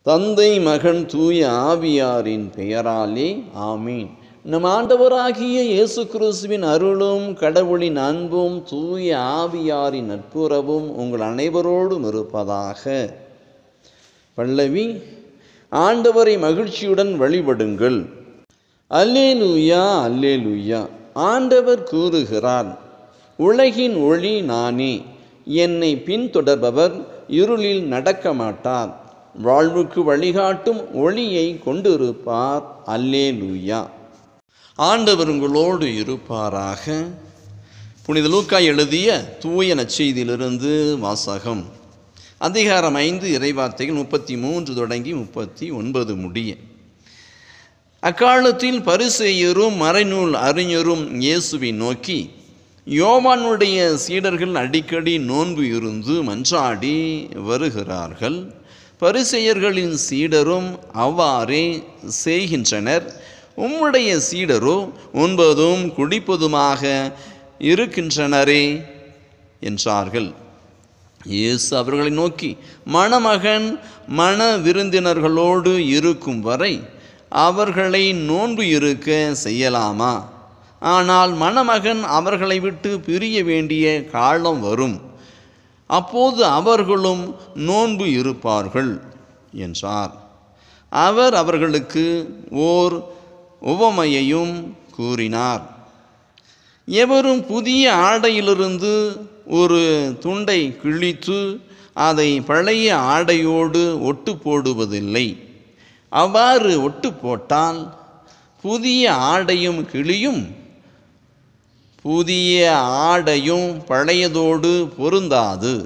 தந்தை மகன் தூய ஆவியாரின் பெயராலே ஆமீன் நம் ஆண்டவராகிய இயேசு கிறிஸ்துவின் அருளும் கடவுளின் அன்பும் தூய ஆவியாரின் நட்புறவும் உங்கள் அனைவரோடும் இருப்பதாக பல்லவி ஆண்டவரை மகிழ்ச்சியுடன் வழிபடுங்கள் அல்லேலூயா அல்லேலூயா ஆண்டவர் கூறுகிறார் உலகின் ஒளி நானே என்னை பின்தொடர்பவர் இருளில் நடக்க மாட்டார் வாழ்வுக்கு வழிகாட்டும் ஒளியை கொண்டிருப்பார் அல்லேலூயா ஆண்டவர் உங்களோடு இருப்பாராக புனித லூக்கா எழுதிய தூய நற்செய்தியிலிருந்து வாசகம் அதிகாரம் ஐந்து இறைவார்த்தைகள் முப்பத்தி மூன்று தொடங்கி முப்பத்தி ஒன்பது முடிய அக்காலத்தில் பரிசேயரும் மறைநூல் அறிஞரும் இயேசுவை நோக்கி யோவானுடைய சீடர்கள் அடிக்கடி நோன்பு இருந்து மன்றாடி வருகிறார்கள் பரிசெயர்களின் சீடரும் அவ்வாறே செய்கின்றனர் உம்முடைய சீடரோ உண்பதும் குடிப்பதுமாக இருக்கின்றனரே என்றார்கள் இயேசு அவர்களை நோக்கி மணமகன் மண விருந்தினர்களோடு இருக்கும் வரை அவர்களை நோன்பு இருக்க செய்யலாமா ஆனால் மணமகன் அவர்களை விட்டு பிரிய வேண்டிய காலம் வரும் அப்போது அவர்களும் நோன்பு இருப்பார்கள் என்றார் அவர் அவர்களுக்கு ஓர் உவமையையும் கூறினார் எவரும் புதிய ஆடையிலிருந்து ஒரு துண்டை கிழித்து அதை பழைய ஆடையோடு ஒட்டு போடுவதில்லை அவ்வாறு ஒட்டு போட்டால் புதிய ஆடையும் கிளியும் புதிய ஆடையும் பழையதோடு பொருந்தாது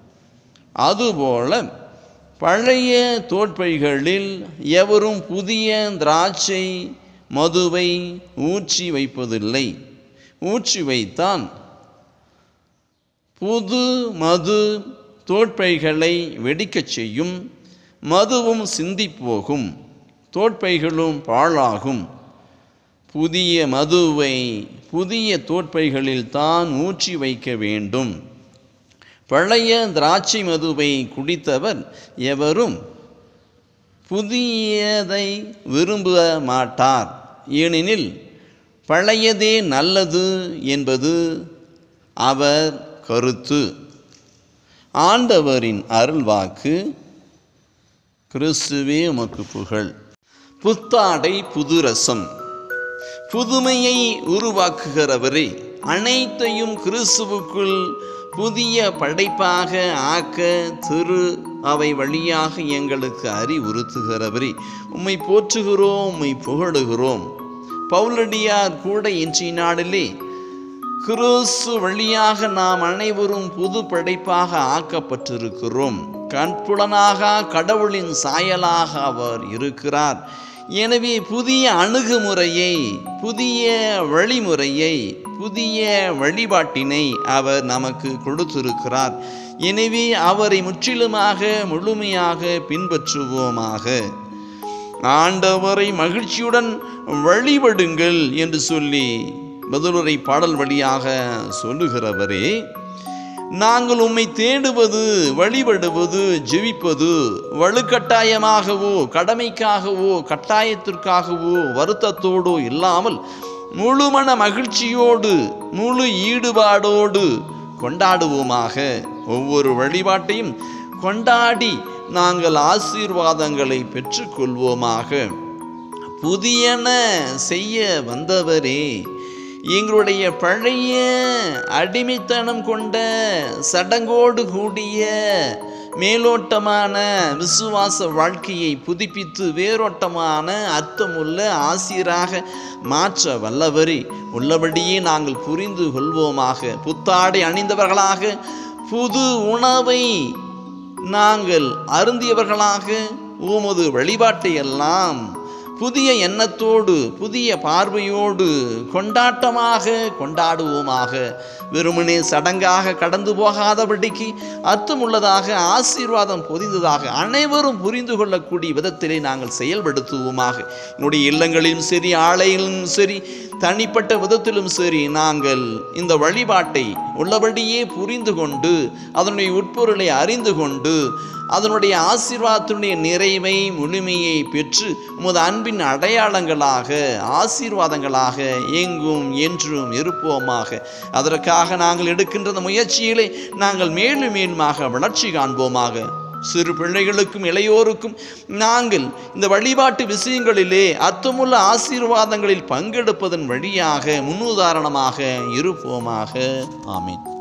அதுபோல பழைய தோற்பைகளில் எவரும் புதிய திராட்சை மதுவை ஊற்றி வைப்பதில்லை ஊற்றி வைத்தான் புது மது தோற்பைகளை வெடிக்கச் செய்யும் மதுவும் சிந்திப்போகும் தோற்பைகளும் பாழாகும் புதிய மதுவை புதிய தோற்பைகளில் தான் ஊற்றி வைக்க வேண்டும் பழைய திராட்சை மதுவை குடித்தவர் எவரும் புதியதை விரும்ப மாட்டார் ஏனெனில் பழையதே நல்லது என்பது அவர் கருத்து ஆண்டவரின் அருள்வாக்கு கிறிஸ்துவே உமக்கு புகழ் புத்தாடை புதுரசம் புதுமையை உருவாக்குகிறவரே அனைத்தையும் கிறிஸ்துவுக்குள் புதிய படைப்பாக ஆக்க திரு அவை வழியாக எங்களுக்கு அறிவுறுத்துகிறவரே உம்மை போற்றுகிறோம் உம்மை புகழுகிறோம் பவுலடியார் கூட இன்றைய நாளிலே கிறிஸ்து வழியாக நாம் அனைவரும் புது படைப்பாக ஆக்கப்பட்டிருக்கிறோம் கண்புலனாக கடவுளின் சாயலாக அவர் இருக்கிறார் எனவே புதிய அணுகுமுறையை புதிய வழிமுறையை புதிய வழிபாட்டினை அவர் நமக்கு கொடுத்திருக்கிறார் எனவே அவரை முற்றிலுமாக முழுமையாக பின்பற்றுவோமாக ஆண்டவரை மகிழ்ச்சியுடன் வழிபடுங்கள் என்று சொல்லி பதிலுரை பாடல் வழியாக சொல்லுகிறவரே நாங்கள் உம்மை தேடுவது வழிபடுவது ஜெபிப்பது வலுக்கட்டாயமாகவோ கடமைக்காகவோ கட்டாயத்திற்காகவோ வருத்தத்தோடோ இல்லாமல் முழுமன மகிழ்ச்சியோடு முழு ஈடுபாடோடு கொண்டாடுவோமாக ஒவ்வொரு வழிபாட்டையும் கொண்டாடி நாங்கள் ஆசீர்வாதங்களை பெற்றுக்கொள்வோமாக புதியன செய்ய வந்தவரே எங்களுடைய பழைய அடிமைத்தனம் கொண்ட சடங்கோடு கூடிய மேலோட்டமான விசுவாச வாழ்க்கையை புதுப்பித்து வேரோட்டமான அர்த்தமுள்ள ஆசிரியராக மாற்ற வல்லவரே உள்ளபடியே நாங்கள் புரிந்து கொள்வோமாக புத்தாடை அணிந்தவர்களாக புது உணவை நாங்கள் அருந்தியவர்களாக உமது வழிபாட்டை எல்லாம் புதிய எண்ணத்தோடு புதிய பார்வையோடு கொண்டாட்டமாக கொண்டாடுவோமாக வெறுமனே சடங்காக கடந்து போகாதபடிக்கு அர்த்தமுள்ளதாக ஆசீர்வாதம் பொதிந்ததாக அனைவரும் புரிந்து கொள்ளக்கூடிய விதத்திலே நாங்கள் செயல்படுத்துவோமாக என்னுடைய இல்லங்களிலும் சரி ஆலையிலும் சரி தனிப்பட்ட விதத்திலும் சரி நாங்கள் இந்த வழிபாட்டை உள்ளபடியே புரிந்து கொண்டு அதனுடைய உட்பொருளை அறிந்து கொண்டு அதனுடைய ஆசீர்வாதத்தினுடைய நிறைவை முழுமையை பெற்று உமது அன்பின் அடையாளங்களாக ஆசீர்வாதங்களாக எங்கும் என்றும் இருப்போமாக அதற்காக நாங்கள் எடுக்கின்ற அந்த முயற்சியிலே நாங்கள் மேலும் மேலுமாக வளர்ச்சி காண்போமாக சிறு பிள்ளைகளுக்கும் இளையோருக்கும் நாங்கள் இந்த வழிபாட்டு விஷயங்களிலே அர்த்தமுள்ள ஆசீர்வாதங்களில் பங்கெடுப்பதன் வழியாக முன்னுதாரணமாக இருப்போமாக ஆமீன்